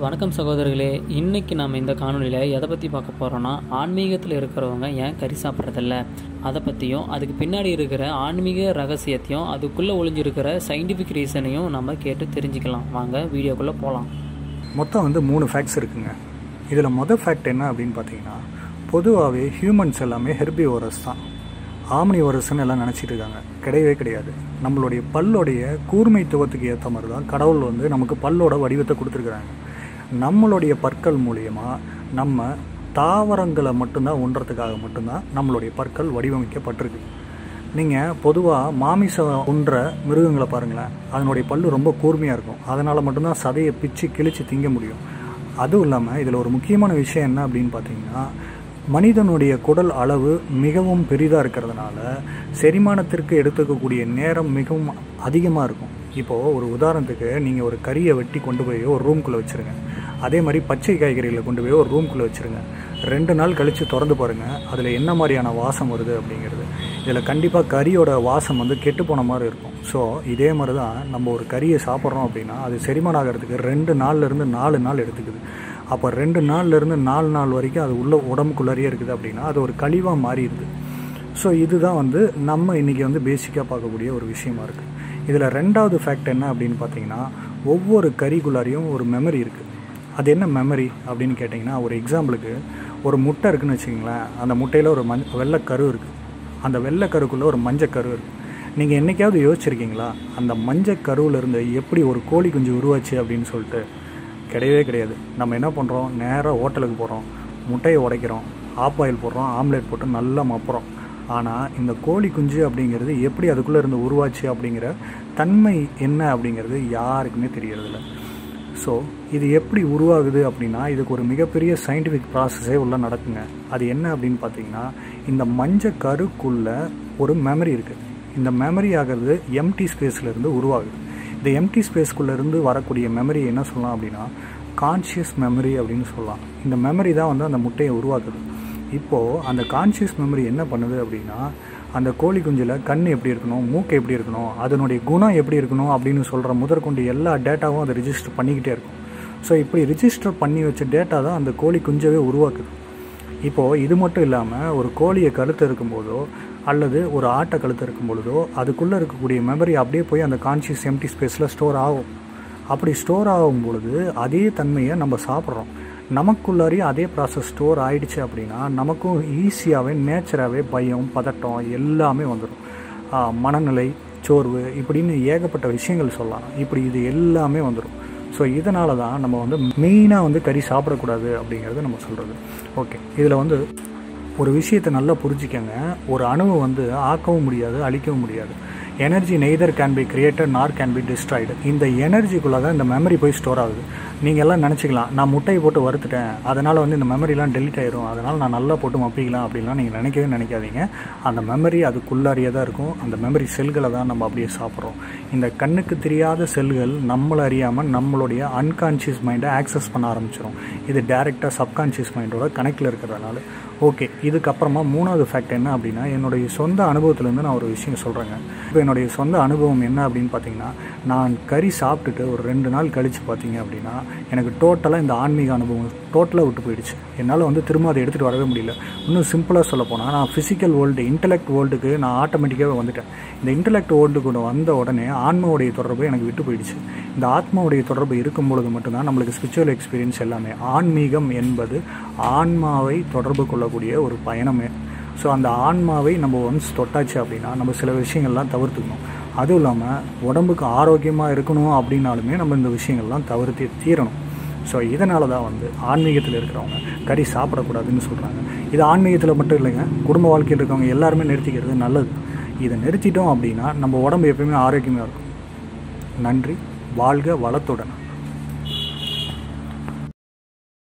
வணக்கம் சகோதரர்களே இன்னைக்கு நாம் இந்த காணொலியில் எதை பற்றி பார்க்க போகிறோன்னா ஆன்மீகத்தில் இருக்கிறவங்க ஏன் கறி சாப்பிட்றதில்ல அதை பற்றியும் அதுக்கு பின்னாடி இருக்கிற ஆன்மீக ரகசியத்தையும் அதுக்குள்ளே ஒளிஞ்சிருக்கிற சயின்டிஃபிக் ரீசனையும் நம்ம கேட்டு தெரிஞ்சுக்கலாம் வாங்க வீடியோக்குள்ளே போகலாம் மொத்தம் வந்து மூணு ஃபேக்ட்ஸ் இருக்குங்க இதில் மொதல் ஃபேக்ட் என்ன அப்படின்னு பார்த்தீங்கன்னா பொதுவாகவே ஹியூமன்ஸ் எல்லாமே ஹெர்பிவோரஸ் தான் ஆம்னிவோரஸ்ன்னு எல்லாம் நினச்சிட்டு இருக்காங்க கிடையவே கிடையாது நம்மளுடைய பல்லோடைய கூர்மைத்துவத்துக்கு ஏற்ற மாதிரி தான் கடவுள் வந்து நமக்கு பல்லோட வடிவத்தை கொடுத்துருக்குறாங்க நம்மளுடைய பற்கள் மூலியமாக நம்ம தாவரங்களை மட்டும்தான் உண்றதுக்காக மட்டும்தான் நம்மளுடைய பற்கள் வடிவமைக்கப்பட்டிருக்கு நீங்கள் பொதுவாக மாமிசம் உண்ற மிருகங்களை பாருங்களேன் அதனுடைய பல்லு ரொம்ப கூர்மையாக இருக்கும் அதனால் மட்டும்தான் சதையை பிச்சு கிழிச்சு திங்க முடியும் அதுவும் இல்லாமல் இதில் ஒரு முக்கியமான விஷயம் என்ன அப்படின்னு பார்த்தீங்கன்னா மனிதனுடைய குடல் அளவு மிகவும் பெரிதாக இருக்கிறதுனால செரிமானத்திற்கு எடுத்துக்கக்கூடிய நேரம் மிகவும் அதிகமாக இருக்கும் இப்போது ஒரு உதாரணத்துக்கு நீங்கள் ஒரு கறியை வெட்டி கொண்டு போய் ஒரு ரூம்குள்ளே வச்சுருங்க அதே மாதிரி பச்சை காய்கறிகளை கொண்டு போய் ஒரு ரூம்குள்ளே வச்சுருங்க ரெண்டு நாள் கழித்து திறந்து பாருங்கள் அதில் என்ன மாதிரியான வாசம் வருது அப்படிங்கிறது இதில் கண்டிப்பாக கறியோட வாசம் வந்து கெட்டு போன மாதிரி இருக்கும் ஸோ இதே மாதிரி தான் நம்ம ஒரு கறியை சாப்பிட்றோம் அப்படின்னா அது செரிமானம் ஆகிறதுக்கு ரெண்டு நாள்லேருந்து நாலு நாள் எடுத்துக்குது அப்போ ரெண்டு நாள்லேருந்து நாலு நாள் வரைக்கும் அது உள்ள உடம்புக்குள்ளேயே இருக்குது அப்படின்னா அது ஒரு கழிவாக மாறிடுது ஸோ இதுதான் வந்து நம்ம இன்றைக்கி வந்து பேசிக்காக பார்க்கக்கூடிய ஒரு விஷயமா இருக்குது இதில் ரெண்டாவது ஃபேக்ட் என்ன அப்படின்னு பார்த்தீங்கன்னா ஒவ்வொரு கறிக்குள்ளாரையும் ஒரு மெமரி இருக்குது அது என்ன மெமரி அப்படின்னு கேட்டிங்கன்னா ஒரு எக்ஸாம்பிளுக்கு ஒரு முட்டை இருக்குன்னு வச்சுக்கிங்களேன் அந்த முட்டையில் ஒரு மஞ் வெள்ளைக்கரு இருக்குது அந்த வெள்ளைக்கருக்குள்ளே ஒரு மஞ்சக்கரு இருக்குது நீங்கள் என்றைக்காவது யோசிச்சிருக்கீங்களா அந்த மஞ்சக்கருவிலேருந்து எப்படி ஒரு கோழி குஞ்சு உருவாச்சு அப்படின்னு சொல்லிட்டு கிடையவே கிடையாது நம்ம என்ன பண்ணுறோம் நேராக ஹோட்டலுக்கு போகிறோம் முட்டையை உடைக்கிறோம் ஆப் ஆயில் போடுறோம் ஆம்லேட் போட்டு நல்லா மப்புறோம் ஆனால் இந்த கோழி குஞ்சு அப்படிங்கிறது எப்படி அதுக்குள்ளே இருந்து உருவாச்சு அப்படிங்கிற தன்மை என்ன அப்படிங்கிறது யாருக்குமே தெரியறதில்ல ஸோ இது எப்படி உருவாகுது அப்படின்னா இதுக்கு ஒரு மிகப்பெரிய சயின்டிஃபிக் ப்ராசஸே உள்ள நடக்குங்க அது என்ன அப்படின்னு பார்த்தீங்கன்னா இந்த மஞ்சள் கருக்குள்ள ஒரு மெமரி இருக்குது இந்த மெமரி ஆகிறது எம்டி ஸ்பேஸ்லேருந்து உருவாகுது இந்த எம்டி ஸ்பேஸ்க்குள்ளேருந்து வரக்கூடிய மெமரி என்ன சொல்லலாம் அப்படின்னா கான்ஷியஸ் மெமரி அப்படின்னு சொல்லலாம் இந்த மெமரி தான் வந்து அந்த முட்டையை உருவாக்குது இப்போது அந்த கான்ஷியஸ் மெமரி என்ன பண்ணுது அப்படின்னா அந்த கோழி குஞ்சில் கண் எப்படி இருக்கணும் மூக்கு எப்படி இருக்கணும் அதனுடைய குணம் எப்படி இருக்கணும் அப்படின்னு சொல்கிற முதற்கொண்டு எல்லா டேட்டாவும் அதை ரிஜிஸ்டர் பண்ணிக்கிட்டே இருக்கும் ஸோ இப்படி ரிஜிஸ்டர் பண்ணி வச்ச டேட்டா தான் அந்த கோழி குஞ்சவே உருவாக்குது இப்போது இது மட்டும் இல்லாமல் ஒரு கோழியை கழுத்து இருக்கும்போதோ அல்லது ஒரு ஆட்டை கழுத்து இருக்கும் பொழுதோ அதுக்குள்ளே இருக்கக்கூடிய மெமரி அப்படியே போய் அந்த கான்ஷியஸ் எம்டி ஸ்பேஸில் ஸ்டோர் ஆகும் அப்படி ஸ்டோர் ஆகும் பொழுது அதே தன்மையை நம்ம சாப்பிட்றோம் நமக்குள்ளாரையும் அதே ப்ராசஸ் ஸ்டோர் ஆயிடுச்சு அப்படின்னா நமக்கும் ஈஸியாகவே நேச்சராகவே பயம் பதட்டம் எல்லாமே வந்துடும் மனநிலை சோர்வு இப்படின்னு ஏகப்பட்ட விஷயங்கள் சொல்லலாம் இப்படி இது எல்லாமே வந்துடும் ஸோ இதனால தான் நம்ம வந்து மெயினாக வந்து கறி சாப்பிடக்கூடாது அப்படிங்கிறது நம்ம சொல்கிறது ஓகே இதில் வந்து ஒரு விஷயத்தை நல்லா புரிஞ்சிக்கங்க ஒரு அணுவை வந்து ஆக்கவும் முடியாது அழிக்கவும் முடியாது energy neither can be created nor can be destroyed இந்த எனர்ஜிக்குள்ளே தான் இந்த மெமரி போய் ஸ்டோர் ஆகுது நீங்கள் எல்லாம் நினச்சிக்கலாம் நான் முட்டையை போட்டு வறுத்துட்டேன் அதனால் வந்து இந்த மெமரிலாம் டெலிட் ஆயிரும் அதனால் நான் நல்லா போட்டு மப்பிக்கலாம் அப்படின்லாம் நீங்கள் நினைக்கவே நினைக்காதீங்க அந்த மெமரி அதுக்குள்ளாரியே தான் இருக்கும் அந்த மெமரி செல்களை தான் நம்ம அப்படியே சாப்பிட்றோம் இந்த கண்ணுக்கு தெரியாத செல்கள் நம்மளை அறியாமல் நம்மளுடைய அன்கான்ஷியஸ் மைண்டை ஆக்சஸ் பண்ண ஆரம்பிச்சிடும் இது டேரெக்டாக சப்கான்ஷியஸ் மைண்டோட கனெக்டில் இருக்கிறதுனால ஓகே இதுக்கப்புறமா மூணாவது ஃபேக்ட் என்ன அப்படின்னா என்னுடைய சொந்த அனுபவத்துலேருந்து நான் ஒரு விஷயம் சொல்கிறேங்க இப்போ என்னுடைய சொந்த அனுபவம் என்ன அப்படின்னு பார்த்தீங்கன்னா நான் கறி சாப்பிட்டுட்டு ஒரு ரெண்டு நாள் கழித்து பார்த்தீங்க அப்படின்னா எனக்கு டோட்டலாக இந்த ஆன்மீக அனுபவம் டோட்டலாக விட்டு போயிடுச்சு என்னால் வந்து திரும்ப அதை எடுத்துகிட்டு வரவே முடியல இன்னும் சிம்பிளாக சொல்ல போனால் நான் ஃபிசிக்கல் வேர்ல்டு இன்டலெக்ட் வேர்ல்டுக்கு நான் ஆட்டோமேட்டிக்காகவே வந்துட்டேன் இந்த இன்டலெக்ட் வேர்ல்டு கூட வந்த உடனே ஆன்மாவுடைய தொடர்பு எனக்கு விட்டு போயிடுச்சு இந்த ஆத்மாவுடைய தொடர்பு இருக்கும் பொழுது மட்டும்தான் நம்மளுக்கு ஸ்பிரிச்சுவல் எக்ஸ்பீரியன்ஸ் எல்லாமே ஆன்மீகம் என்பது ஆன்மாவை தொடர்பு கொள்ளக்கூடிய ஒரு பயணமே ஸோ அந்த ஆன்மாவை நம்ம ஒன்ஸ் தொட்டாச்சு அப்படின்னா நம்ம சில விஷயங்கள்லாம் தவிர்த்துக்கணும் அதுவும் இல்லாமல் உடம்புக்கு ஆரோக்கியமாக இருக்கணும் அப்படின்னாலுமே நம்ம இந்த விஷயங்கள்லாம் தவிர்த்து தீரணும் ஸோ இதனால தான் வந்து ஆன்மீகத்தில் இருக்கிறவங்க கறி சாப்பிடக்கூடாதுன்னு சொல்கிறாங்க இது ஆன்மீகத்தில் மட்டும் இல்லைங்க குடும்ப வாழ்க்கையில் இருக்கவங்க எல்லாருமே நிறுத்திக்கிறது நல்லது இதை நிறுத்திட்டோம் அப்படின்னா நம்ம உடம்பு எப்பயுமே ஆரோக்கியமாக இருக்கும் நன்றி வாழ்க வளத்துடன்